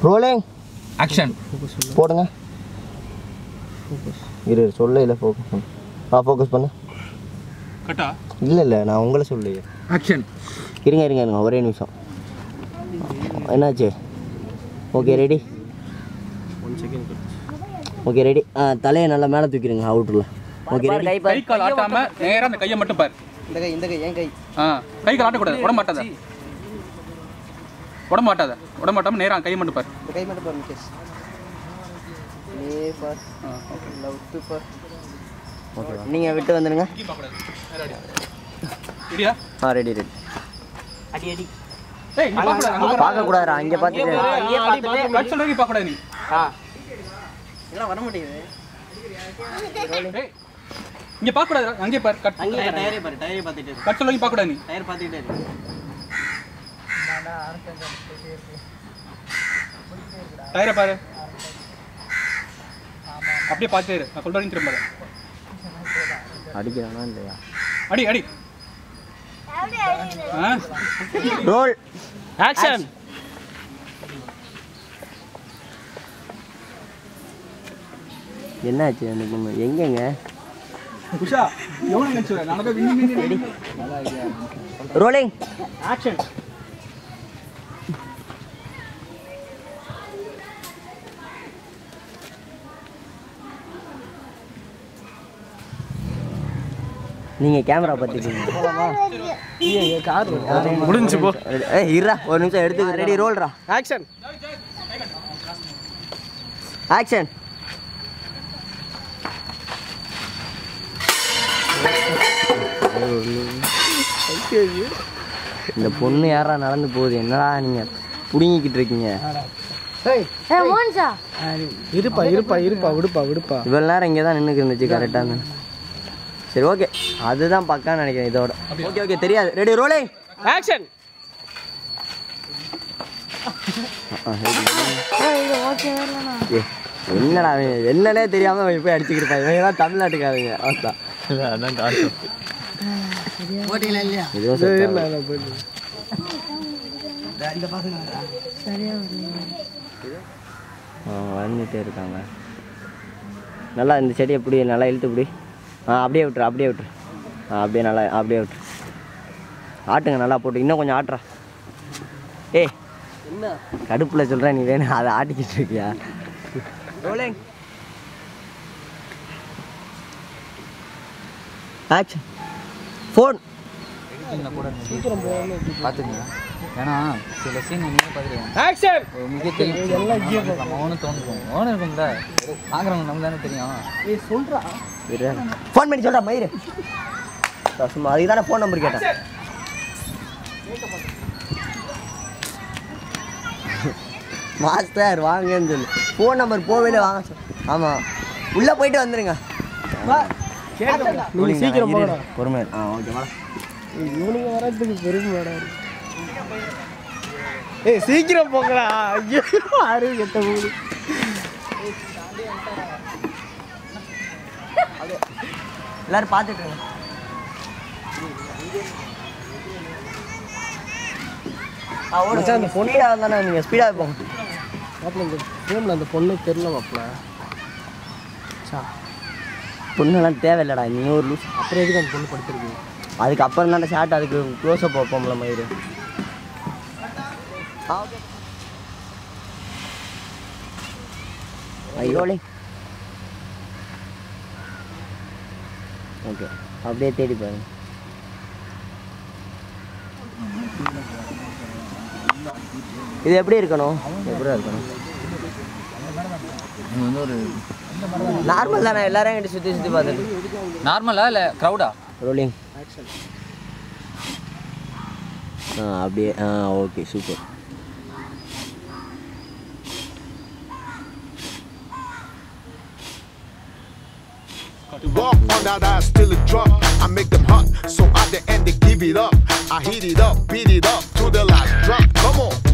Rolling action போடுங்க இரு இரு, சொல்ல இல்லை ஃபோக்கஸ் பண்ணு ஆ ஃபோக்கஸ் பண்ணு கட்டா இல்லை இல்லை நான் உங்களை சொல்லையே ஆக்ஷன் இருங்க இருங்க இருங்க ஒரே நிமிஷம் என்னாச்சு ஓகே ரெடி ஓகே ரெடி ஆ தலையை நல்லா மேலே தூக்கிடுங்க அவுட்டரில் ஓகே ரெடி கை கால் ஆட்டாம நேரா அந்த கையை மட்டும் பாரு இந்த கை இந்த கை என் கை ஆ கை கால் ஆட்டக்கூடாது உட மாட்டாத உட மாட்டாத உட மாட்டாம நேரா கையை மட்டும் பாரு இந்த கை மட்டும் பாருங்க கேஸ் லே ஃபார் ஆ, okay. லவ் டு ஃபார் ஓகே நீங்கள் விட்டு வந்துடுங்க சரியா ஆ ரெடி ரெடி ஏய் இங்க பார்க்க கூடாது அங்க பாரு. பார்க்கக்கூடாதுடா இங்கே பார்த்துட்டு கட் சொல்ற வரைக்கும் பார்க்க கூடாது நீ எல்லாம் வர மாட்டேங்குது ஏய் இங்க பார்க்க கூடாது அங்கே பாரு கட் டயரே பாரு டயரே பார்த்துட்டு கட் சொல்ற வரைக்கும் பார்க்க கூடாது நீ டயர் பார்த்துக்கிட்டே இரு டயரை பாரு அப்படியே பார்த்துட்டே இரு நான் சொல்ற வரைக்கும் திரும்பாத அடிக்கிறானா இல்லையா அடி அடி ஆ ரோல் ஆக்ஷன் என்னாச்சு அந்த பொண்ணு எங்கெங்க உஷா எவ்வளோ நினைச்சு நான் போய் விண்ணி விண்ணி ரோலிங் ஆக்ஷன் நீங்கள் கேமரா பார்த்துக்கீங்க முடிஞ்சு போ ஏய் இருடா ஒரு நிமிஷம் எடுத்து ரெடி ரோல்ரா ஆக்ஷன் ஆக்ஷன் இந்த பொண்ணு யாரா நடந்து போகுது என்னடா நீங்கள் புடுங்கிக்கிட்டு இருக்கீங்க இருப்பா இருப்பா இருப்பா விடுப்பா விடுப்பா இவ்வளோ நேரம் இங்கே தான் நின்றுக்கு இருந்துச்சு கரெக்டாக சரி ஓகே அதுதான் பக்கான்னு நினைக்கிறேன் இதோட ஓகே ஓகே தெரியாது ரெடி ரோலிங் ஆக்ஷன் என்னடா அவன் என்னன்னே தெரியாம அவன் போய் அடிச்சுக்கிட்டு இருப்பான் இவங்க தான் தமிழ்நாட்டுக்காரங்க அதான் இதுவும் set ஆகல. ஆ வந்துட்டே இருக்காங்க நல்லா இந்த செடி எப்படி நல்லா இழுத்து பிடி ஆ அப்படியே விட்டுரு அப்படியே விட்டுரு ஆ அப்படியே நல்லா அப்படியே விட்டுரு ஆட்டுங்க நல்லா போட்டு இன்னும் கொஞ்சம் ஆட்டுறா ஏய் என்ன கடுப்பில் சொல்கிறேன் நீ வேணும் அதை ஆட்டிக்கிட்டு இருக்கியா ரோலிங் ஆக்ஷன் ஃபோன் பார்த்துக்கங்க ஏன்னா சில சீன் நீங்களே பார்த்துருக்கேன் ஆக்ஷன் ஒரு முக்கிய தெரியும் நம்ம ஓனும் தோணுக்கும் ஓனும் இருக்கும்ல பார்க்குறவங்க நம்ம தானே தெரியும் ஃபோன் பண்ணி சொல்கிறா மயிறு சும்மா அதுக்கு தானே ஃபோன் நம்பர் கேட்டேன் மாஸ்டர் வாங்கன்னு சொல்லு ஃபோன் நம்பர் போவேல வாங்க சொல்லு ஆமாம் உள்ளே போயிட்டு வந்துருங்க நீ சீக்கிரம் போடா பொறுமை ஆ ஓகே மேடம் இவனுங்க வரதுக்கு பெருமைடா ஏய் சீக்கிரம் போங்கடா ஐயோ ஆறு கெட்ட மூணு எல்லாரும் பார்த்துட்டு இருங்க ஆ ஓடுங்க அந்த ஸ்பீடாக தானே நீங்கள் ஸ்பீடாக போங்க மாப்பிள்ள இந்த ஃப்ரேமில் அந்த பொண்ணு தெரில மாப்பிள்ள சா பொண்ணெல்லாம் தேவையில்லடா நீ ஒரு லூஸ் அப்புறம் எதுக்கு அந்த பொண்ணு படுத்துருக்கு அதுக்கு அப்புறம் தானே ஷார்ட் அதுக்கு க்ளோஸ்அப் வைப்போம்ல மயிறு ஆ ஓகே ஐயோலே ஓகே அப்படியே தேடி பாருங்க இது எப்படி இருக்கணும் எப்படி இருக்கணும் இது வந்து ஒரு நார்மல் தானே எல்லாரும் என்கிட்ட சுற்றி சுற்றி பார்த்துட்டு நார்மலா இல்லை க்ரௌடா ரோலிங் ஆ அப்படியே ஆ okay super Walk on that ass till it drop. I make them hot, so at the end they give it up. I heat it up, beat it up to the last drop. Come on.